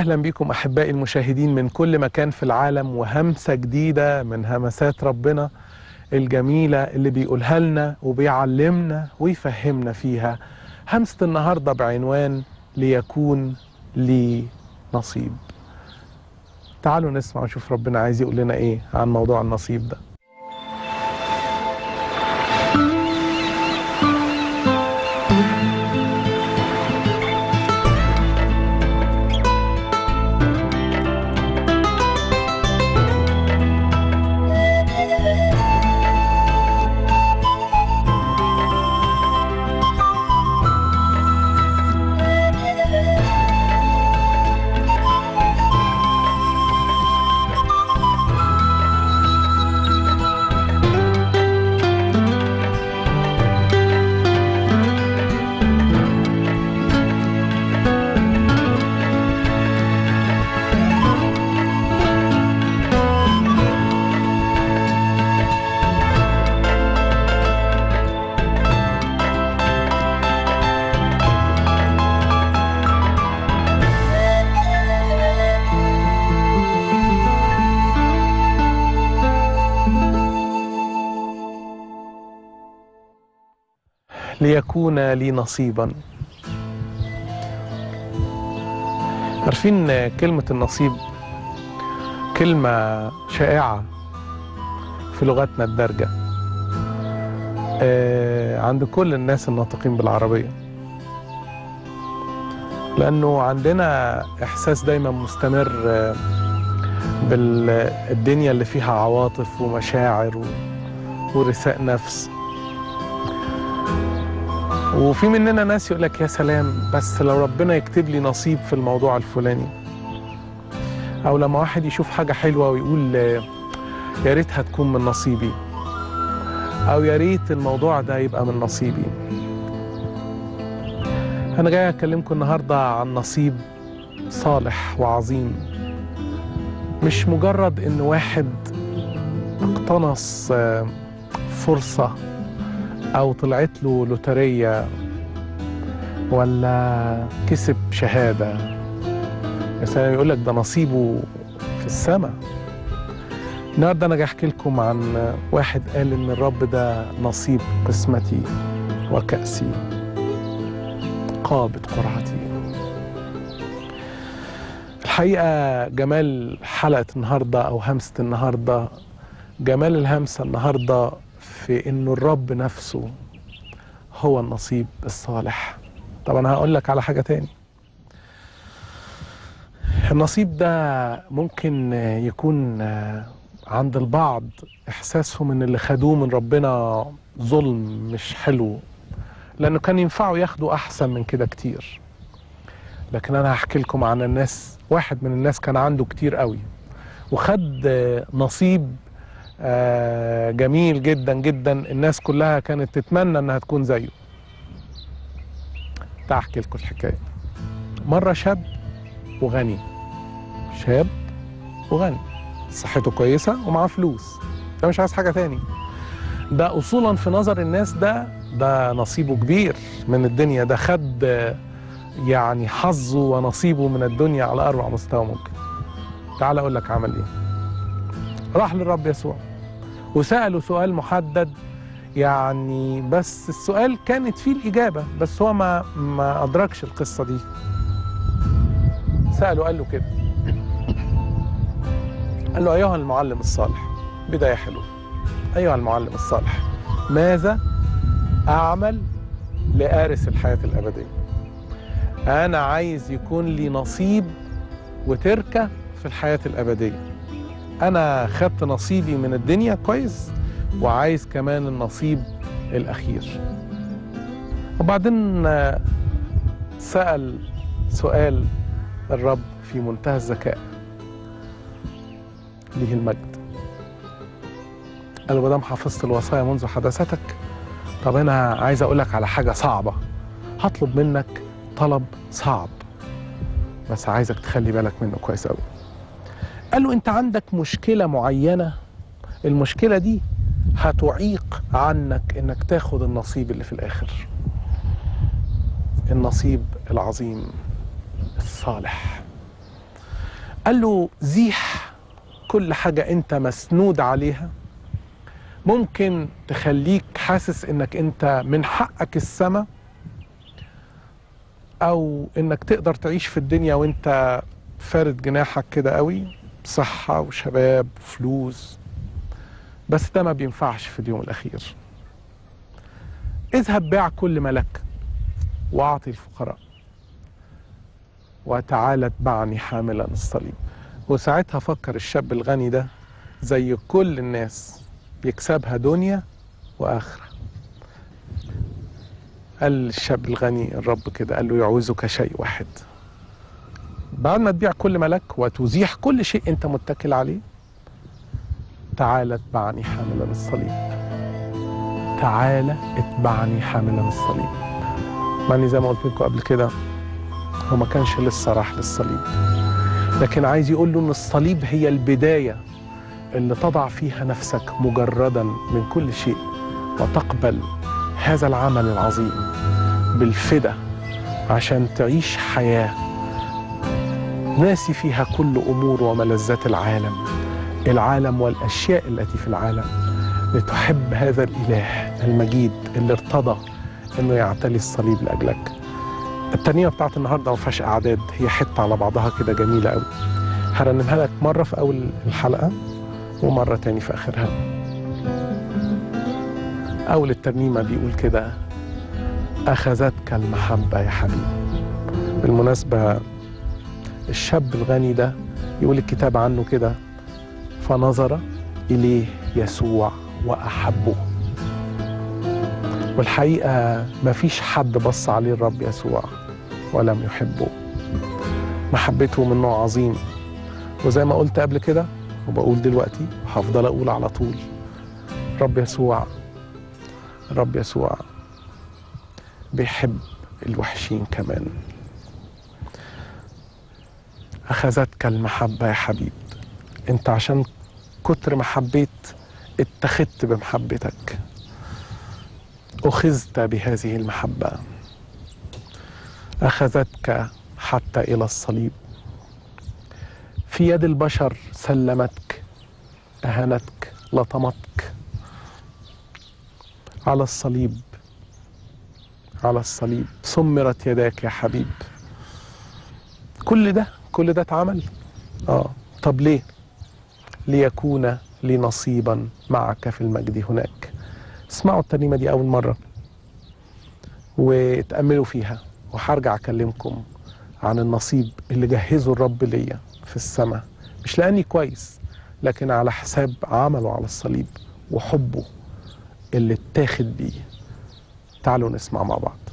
أهلا بكم أحبائي المشاهدين من كل مكان في العالم وهمسة جديدة من همسات ربنا الجميلة اللي بيقولها لنا وبيعلمنا ويفهمنا فيها همسة النهاردة بعنوان ليكون لي نصيب تعالوا نسمع ونشوف ربنا عايز يقول لنا ايه عن موضوع النصيب ده ليكون لي نصيبا عارفين كلمة النصيب كلمة شائعة في لغتنا الدارجة آه، عند كل الناس الناطقين بالعربية لأنه عندنا إحساس دايما مستمر آه، بالدنيا اللي فيها عواطف ومشاعر و- ورثاء نفس وفي مننا ناس يقول لك يا سلام بس لو ربنا يكتب لي نصيب في الموضوع الفلاني او لما واحد يشوف حاجه حلوه ويقول آه، يا ريتها تكون من نصيبي او يا ريت الموضوع ده يبقى من نصيبي انا جاي اكلمكم النهارده عن نصيب صالح وعظيم مش مجرد ان واحد اقتنص آه، فرصه او طلعت له لوتريه ولا كسب شهاده مثلا يقول لك ده نصيبه في السماء النهارده انا جاي احكي لكم عن واحد قال ان الرب ده نصيب قسمتي وكأسي قابض قرعتي الحقيقه جمال حلقه النهارده او همسه النهارده جمال الهمسه النهارده في انه الرب نفسه هو النصيب الصالح طب انا هقول لك على حاجه تاني النصيب ده ممكن يكون عند البعض احساسهم ان اللي خدوه من ربنا ظلم مش حلو لانه كان ينفعوا ياخدوا احسن من كده كتير لكن انا هحكي لكم عن الناس واحد من الناس كان عنده كتير قوي وخد نصيب آه، جميل جدا جدا الناس كلها كانت تتمنى انها تكون زيه تعال احكي لكم الحكايه مره شاب وغني شاب وغني صحته كويسه ومعاه فلوس ده مش عايز حاجه تاني ده اصولا في نظر الناس ده ده نصيبه كبير من الدنيا ده خد آه، يعني حظه ونصيبه من الدنيا على اربع مستوى ممكن تعال اقول لك عمل ايه راح للرب يسوع وسأله سؤال محدد يعني بس السؤال كانت فيه الإجابة بس هو ما ما أدركش القصة دي سأله قال له كده قال له أيها المعلم الصالح بداية حلوة أيها المعلم الصالح ماذا أعمل لآرث الحياة الأبدية أنا عايز يكون لي نصيب وتركة في الحياة الأبدية انا خدت نصيبي من الدنيا كويس وعايز كمان النصيب الاخير وبعدين آه، سال سؤال الرب في منتهى الذكاء ليه المجد قال له ما دام حفظت الوصايا منذ حداثتك طب انا عايز اقول لك على حاجه صعبه هطلب منك طلب صعب بس عايزك تخلي بالك منه كويس قوي قال له انت عندك مشكله معينه المشكله دي هتعيق عنك انك تاخد النصيب اللي في الاخر النصيب العظيم الصالح قال له زيح كل حاجة أنت مسنود عليها ممكن تخليك حاسس إنك أنت من حقك السما أو إنك تقدر تعيش في الدنيا وأنت فارد جناحك كده قوي صحة وشباب وفلوس بس ده ما بينفعش في اليوم الأخير اذهب بيع كل ما لك واعطي الفقراء وتعالى اتبعني حاملا الصليب وساعتها فكر الشاب الغني ده زي كل الناس يكسبها دنيا وآخرة قال الشاب الغني الرب كده قال له يعوزك شيء واحد بعد ما تبيع كل ما لك وتزيح كل شيء انت متكل عليه تعالى اتبعني حاملا الصليب تعالى اتبعني حاملا الصليب مع اني زي ما قلت لكم قبل كده هو ما كانش لسه راح للصليب لكن عايز يقول له ان الصليب هي البدايه اللي تضع فيها نفسك مجردا من كل شيء وتقبل هذا العمل العظيم بالفدا عشان تعيش حياه ناسي فيها كل امور وملذات العالم العالم والاشياء التي في العالم لتحب هذا الاله المجيد اللي ارتضى انه يعتلي الصليب لاجلك الترنيمه بتاعت النهارده ما فيهاش اعداد هي حته على بعضها كده جميله قوي هرنمها لك مره في اول الحلقه ومره تاني في اخرها اول الترنيمه بيقول كده اخذتك المحبه يا حبيبي بالمناسبه الشاب الغني ده يقول الكتاب عنه كده فنظر اليه يسوع واحبه والحقيقه ما فيش حد بص عليه الرب يسوع ولم يحبه محبته من نوع عظيم وزي ما قلت قبل كده وبقول دلوقتي وهفضل اقول على طول رب يسوع رب يسوع بيحب الوحشين كمان أخذتك المحبة يا حبيب أنت عشان كتر ما حبيت اتخذت بمحبتك أخذت بهذه المحبة أخذتك حتى إلى الصليب في يد البشر سلمتك أهانتك لطمتك على الصليب على الصليب سمرت يداك يا حبيب كل ده كل ده اتعمل اه طب ليه ليكون لي نصيبا معك في المجد هناك اسمعوا الترنيمه دي اول مره وتاملوا فيها وهرجع اكلمكم عن النصيب اللي جهزه الرب ليا في السماء مش لاني كويس لكن على حساب عمله على الصليب وحبه اللي اتاخد بيه تعالوا نسمع مع بعض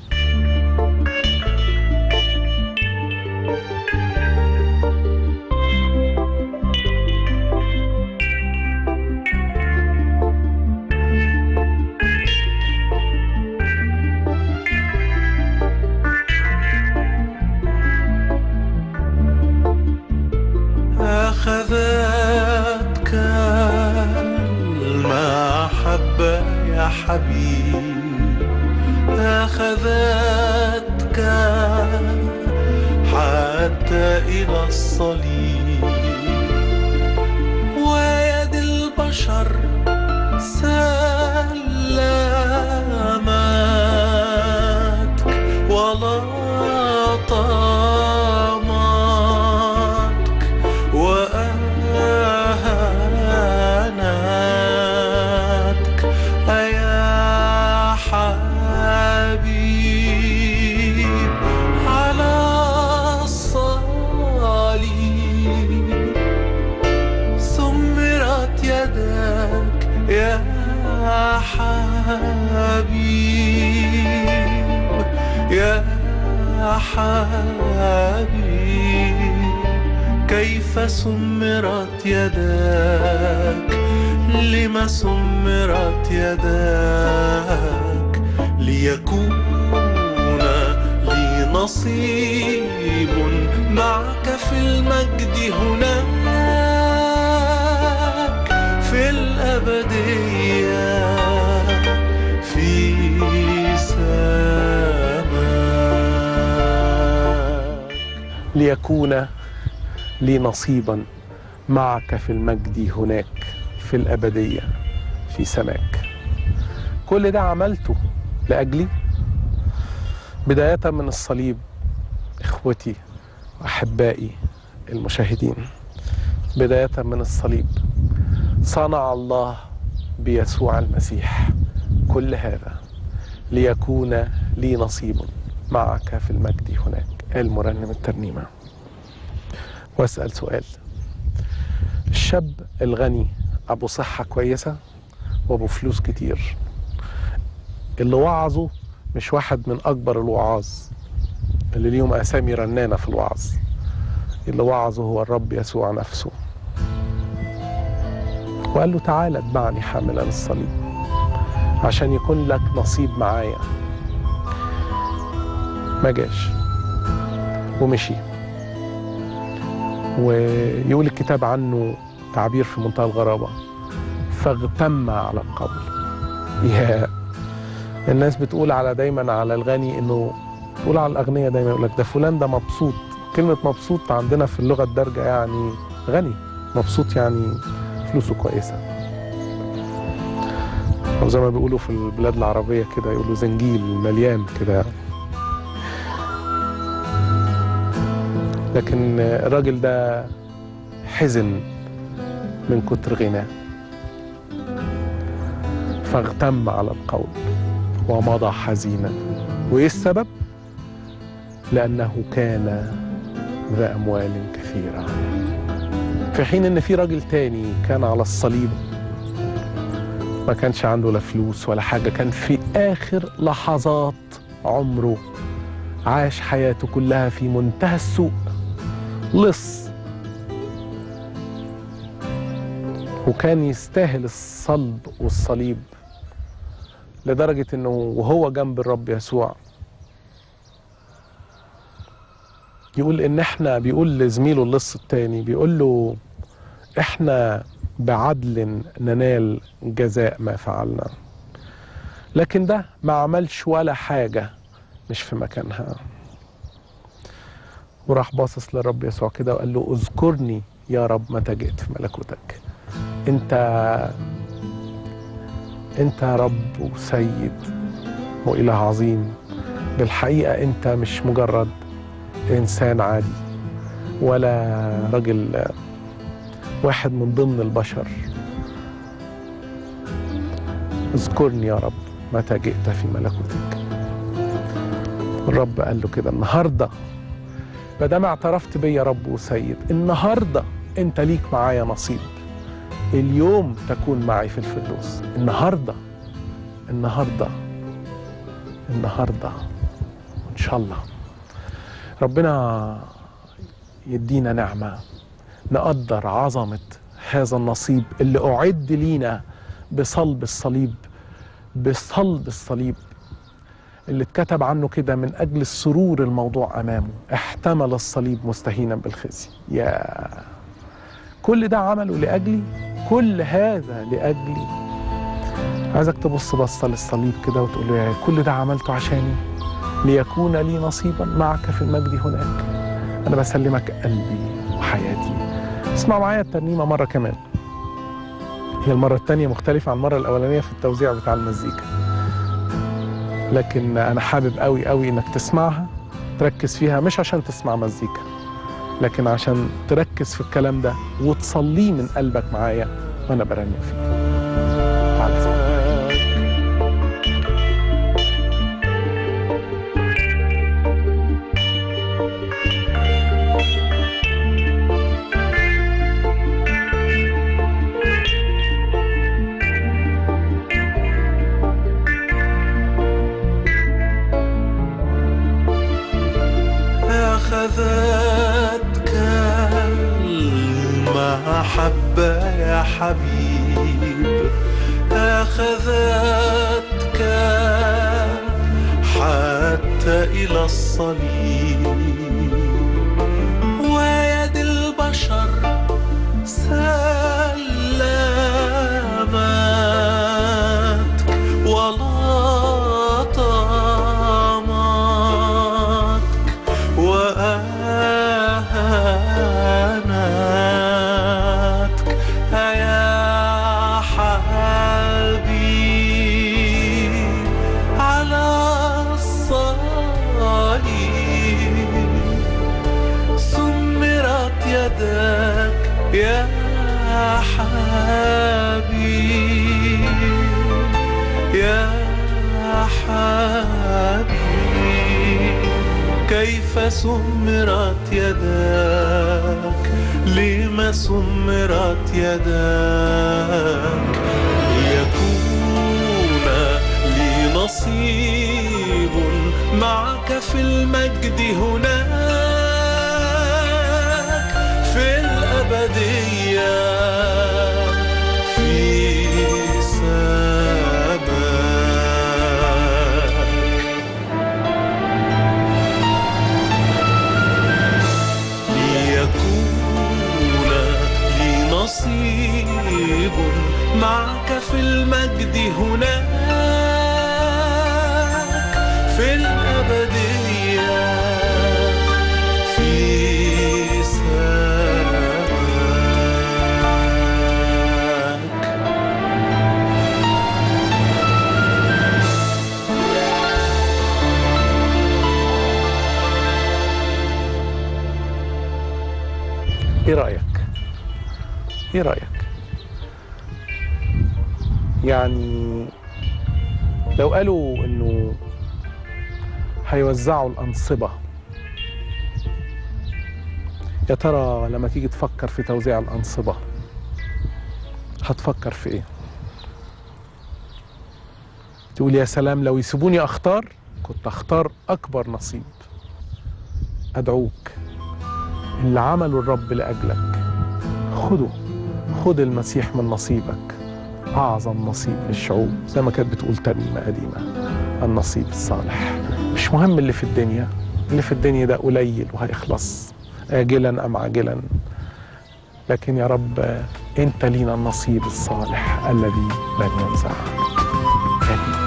أخذتك المحبة يا حبيب أخذتك حتى إلى الصليب ويد البشر سلمتك ولا طامتك وأهانتك أيا حبيب على الصليب سمرت يدك يا حبيب يا حبيب كيف سمرت يدك لما سمرت يدك ليكون لي نصيب معك في المجد هناك في الأبدية في سماك ليكون لي نصيبا معك في المجد هناك في الأبدية في سماك كل ده عملته لأجلي بداية من الصليب إخوتي وأحبائي المشاهدين بداية من الصليب صنع الله بيسوع المسيح كل هذا ليكون لي نصيب معك في المجد هناك قال مرنم الترنيمة واسأل سؤال الشاب الغني أبو صحة كويسة وأبو فلوس كتير اللي وعظه مش واحد من أكبر الوعاظ اللي ليهم أسامي رنانة في الوعظ اللي وعظه هو الرب يسوع نفسه وقال له تعالى اتبعني حاملا الصليب عشان يكون لك نصيب معايا ما جاش ومشي ويقول الكتاب عنه تعبير في منتهى الغرابة فاغتم على القول يا الناس بتقول على دايما على الغني انه تقول على الاغنياء دايما يقول لك ده فلان ده مبسوط كلمة مبسوط عندنا في اللغة الدارجة يعني غني مبسوط يعني فلوسه كويسة أو زي ما بيقولوا في البلاد العربية كده يقولوا زنجيل مليان كده لكن الراجل ده حزن من كتر غناه فاغتم على القول ومضى حزينا وايه السبب لانه كان ذا اموال كثيره في حين ان في راجل تاني كان على الصليب ما كانش عنده لا فلوس ولا حاجه كان في اخر لحظات عمره عاش حياته كلها في منتهى السوء لص وكان يستاهل الصلب والصليب لدرجة انه وهو جنب الرب يسوع يقول ان احنا بيقول لزميله اللص التاني بيقول له احنا بعدل ننال جزاء ما فعلنا لكن ده ما عملش ولا حاجة مش في مكانها وراح باصص للرب يسوع كده وقال له اذكرني يا رب متى جئت في ملكوتك انت انت رب وسيد واله عظيم بالحقيقه انت مش مجرد انسان عادي ولا راجل واحد من ضمن البشر اذكرني يا رب متى جئت في ملكوتك الرب قال له كده النهارده ما دام اعترفت بيا يا رب وسيد النهارده انت ليك معايا نصيب اليوم تكون معي في الفردوس النهارده النهارده النهارده ان شاء الله ربنا يدينا نعمه نقدر عظمه هذا النصيب اللي اعد لينا بصلب الصليب بصلب الصليب اللي اتكتب عنه كده من اجل السرور الموضوع امامه احتمل الصليب مستهينا بالخزي يا كل ده عمله لاجلي كل هذا لاجلي عايزك تبص بصه للصليب كده وتقول له يا كل ده عملته عشاني ليكون لي نصيبا معك في المجد هناك انا بسلمك قلبي وحياتي اسمع معايا الترنيمه مره كمان هي المره الثانيه مختلفه عن المره الاولانيه في التوزيع بتاع المزيكا لكن انا حابب قوي قوي انك تسمعها تركز فيها مش عشان تسمع مزيكا لكن عشان تركز في الكلام ده وتصليه من قلبك معايا وانا برنم فيه تعال اسمع. أخذتك المحبة يا حبيب أخذتك حتى إلى الصليب ويد البشر سلمتك ولطمتك وأهانتك حبيب يا حبيب كيف سمرت يداك لما سمرت يداك ليكون لي نصيب معك في المجد هناك في الأبدية في سماك ليكون لي نصيب معك في المجد هناك في الأبدية في سماك ايه رايك ايه رايك يعني لو قالوا انه هيوزعوا الانصبه يا ترى لما تيجي تفكر في توزيع الانصبه هتفكر في ايه تقول يا سلام لو يسيبوني اختار كنت اختار اكبر نصيب ادعوك اللي عمله الرب لاجلك خده خد المسيح من نصيبك اعظم نصيب للشعوب زي ما كانت بتقول ترنيمه قديمه النصيب الصالح مش مهم اللي في الدنيا اللي في الدنيا ده قليل وهيخلص آجلا أم عاجلا لكن يا رب أنت لينا النصيب الصالح الذي لن ينزع آمين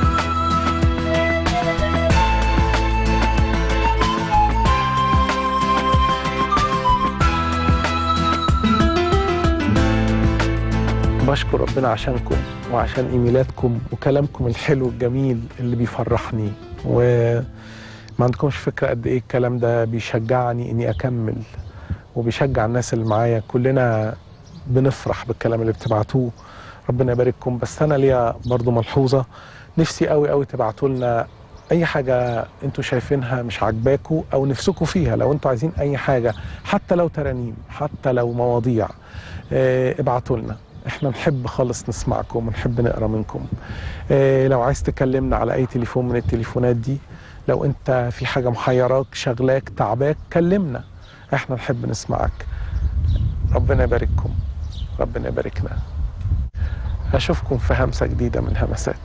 بشكر ربنا عشانكم وعشان ايميلاتكم وكلامكم الحلو الجميل اللي بيفرحني وما عندكمش فكره قد ايه الكلام ده بيشجعني اني اكمل وبيشجع الناس اللي معايا كلنا بنفرح بالكلام اللي بتبعتوه ربنا يبارككم بس انا ليا برضو ملحوظه نفسي قوي قوي تبعتوا لنا اي حاجه انتوا شايفينها مش عاجباكوا او نفسكم فيها لو انتوا عايزين اي حاجه حتى لو ترانيم حتى لو مواضيع آه، ابعتوا لنا احنا نحب خالص نسمعكم ونحب نقرا منكم اه لو عايز تكلمنا على اي تليفون من التليفونات دي لو انت في حاجه محيراك شغلاك تعباك كلمنا احنا نحب نسمعك ربنا يبارككم ربنا يباركنا اشوفكم في همسه جديده من همسات